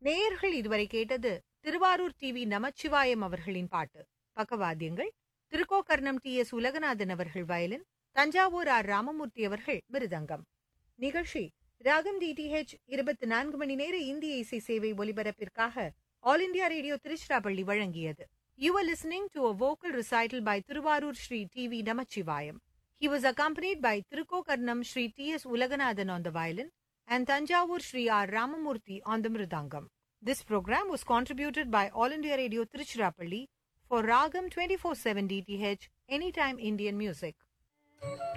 நேயர்கள் இதுவரை கேட்டது திருவாரூர் டிவி நமச்சிவாயம் அவர்களின் பாட்டு பக்கவாத்தியங்கள் திருக்கோக்கர்ணம் டி எஸ் உலகநாதன் அவர்கள் வயலின் தஞ்சாவூர் ஆர் ராமமூர்த்தி அவர்கள் மிருதங்கம் நிகழ்ச்சி ராகம் டிடிஹெச் இருபத்தி நான்கு மணி நேர இந்திய இசை சேவை ஒலிபரப்பிற்காக ஆல் இண்டியா ரேடியோ திருச்சிராப்பள்ளி வழங்கியது You were listening to a vocal recital by Tiruvarur Sri T.V. Namachivayam. He was accompanied by Tirukokarnam Sri T.S. Ulaganathan on the violin and Tanjavur Sri R. Ramamurthy on the mridangam. This program was contributed by All India Radio Tiruchirappalli for Ragam 24/7 DTH Anytime Indian Music.